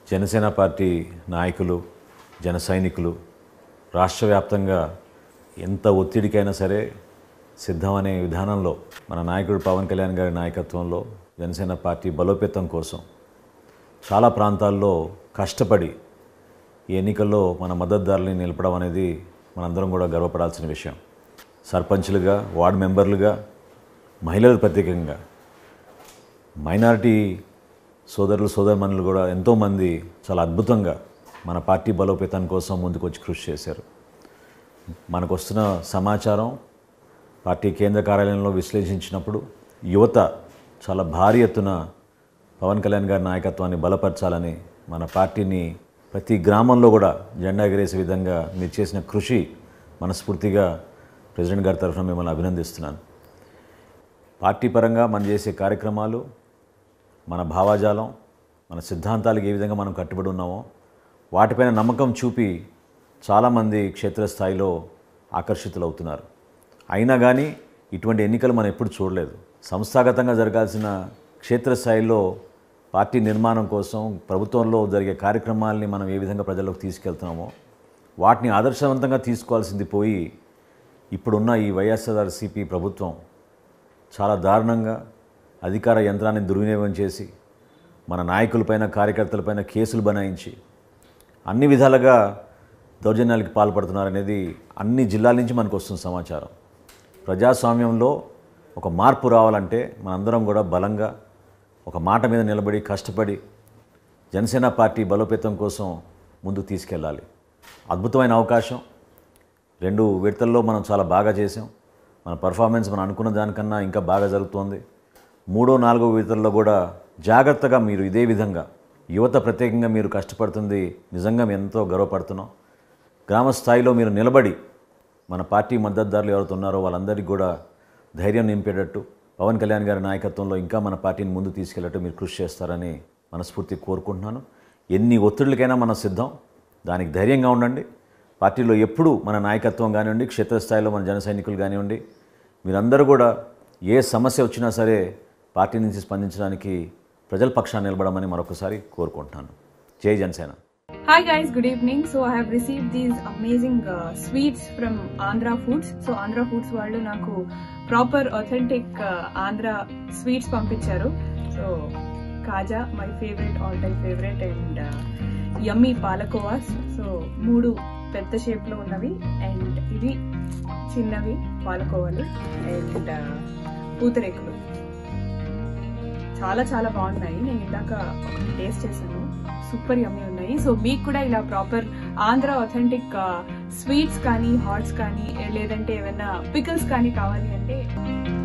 Janasena party నాయకులు జన సైనికులు రాష్ట్ర వ్యాప్తంగా ఎంత ఒత్తిడికైనా సరే సిద్ధమనే విధానంలో మన నాయకుడు పవన్ కళ్యాణ్ గారి నాయకత్వంలో జనసేన పార్టీ బలోపేతం కోసం చాలా ప్రాంతాల్లో కష్టపడి ఈ ఎన్నికల్లో మన మద్దతుదారులని నిలపడం అనేది మనందరం కూడా గర్వపడాల్సిన విషయం సర్పంచ్లుగా వార్డు మెంబర్లుగా మహిళలు ప్రత్యేకంగా మైనారిటీ సోదరులు సోదరుమణులు కూడా ఎంతోమంది చాలా అద్భుతంగా మన పార్టీ బలోపేతం కోసం ముందుకు వచ్చి కృషి చేశారు మనకు వస్తున్న సమాచారం పార్టీ కేంద్ర కార్యాలయంలో విశ్లేషించినప్పుడు యువత చాలా భారీ ఎత్తున పవన్ కళ్యాణ్ గారి నాయకత్వాన్ని బలపరచాలని మన పార్టీని ప్రతి గ్రామంలో కూడా జెండా ఎగరేసే విధంగా మీరు చేసిన కృషి మనస్ఫూర్తిగా ప్రెసిడెంట్ గారి తరఫున మిమ్మల్ని అభినందిస్తున్నాను పార్టీ పరంగా మనం చేసే కార్యక్రమాలు మన భావాజాలం మన సిద్ధాంతాలకు ఏ విధంగా మనం కట్టుబడి ఉన్నామో వాటిపైన నమ్మకం చూపి చాలామంది క్షేత్రస్థాయిలో ఆకర్షితులవుతున్నారు అయినా కానీ ఇటువంటి ఎన్నికలు మనం ఎప్పుడు చూడలేదు సంస్థాగతంగా జరగాల్సిన క్షేత్రస్థాయిలో పార్టీ నిర్మాణం కోసం ప్రభుత్వంలో జరిగే కార్యక్రమాల్ని మనం ఏ విధంగా ప్రజల్లోకి తీసుకెళ్తున్నామో వాటిని ఆదర్శవంతంగా తీసుకోవాల్సింది పోయి ఇప్పుడున్న ఈ వైఎస్ఆర్సీపీ ప్రభుత్వం చాలా దారుణంగా అధికార యంత్రాన్ని దుర్వినియోగం చేసి మన నాయకులపైన కార్యకర్తలపైన కేసులు బనాయించి అన్ని విధాలుగా దౌర్జన్యాలకు పాల్పడుతున్నారనేది అన్ని జిల్లాల నుంచి మనకు వస్తున్న సమాచారం ప్రజాస్వామ్యంలో ఒక మార్పు రావాలంటే మనందరం కూడా బలంగా ఒక మాట మీద నిలబడి కష్టపడి జనసేన పార్టీ బలోపేతం కోసం ముందుకు తీసుకెళ్ళాలి అద్భుతమైన అవకాశం రెండు విడతల్లో మనం చాలా బాగా చేసాం మన పర్ఫార్మెన్స్ మనం అనుకున్న దానికన్నా ఇంకా బాగా జరుగుతోంది మూడో నాలుగో విడతల్లో కూడా జాగ్రత్తగా మీరు ఇదే విధంగా యువత ప్రత్యేకంగా మీరు కష్టపడుతుంది నిజంగా మేము ఎంతో గర్వపడుతున్నాం గ్రామ స్థాయిలో మీరు నిలబడి మన పార్టీ మద్దతుదారులు ఎవరైతే ఉన్నారో వాళ్ళందరికీ కూడా ధైర్యం నింపేటట్టు పవన్ కళ్యాణ్ గారి నాయకత్వంలో ఇంకా మన పార్టీని ముందు తీసుకెళ్ళట్టు మీరు కృషి చేస్తారని మనస్ఫూర్తి కోరుకుంటున్నాను ఎన్ని ఒత్తిడికైనా మనం సిద్ధం దానికి ధైర్యంగా ఉండండి పార్టీలో ఎప్పుడూ మన నాయకత్వం కానివ్వండి క్షేత్రస్థాయిలో మన జన సైనికులు కానివ్వండి మీరందరూ కూడా ఏ సమస్య వచ్చినా సరే పార్టీ నుంచి స్పందించడానికి ప్రజల పక్షాన్ని నిలబడమని మరొకసారి కోరుకుంటున్నాను జై Janasena Hi guys, good evening. So I have received these amazing uh, sweets from Andhra Foods. So Andhra Foods వాళ్ళు నాకు ప్రాపర్ అథెంటిక్ ఆంధ్ర స్వీట్స్ పంపించారు so kaja my favourite all time favourite and yummy palakovas so మూడు పెద్ద షేప్ లో ఉన్నవి and ఇవి చిన్నవి పాలకోవాలు and పూతరేకులు చాలా చాలా బాగున్నాయి నేను ఇందాక ఒకటి టేస్ట్ చేశాను సూపర్ యమ్మీ ఉన్నాయి సో మీకు కూడా ఇలా ప్రాపర్ ఆంధ్ర అథెంటిక్ స్వీట్స్ కానీ హాట్స్ కానీ లేదంటే ఏమైనా పికల్స్ కానీ కావాలి అంటే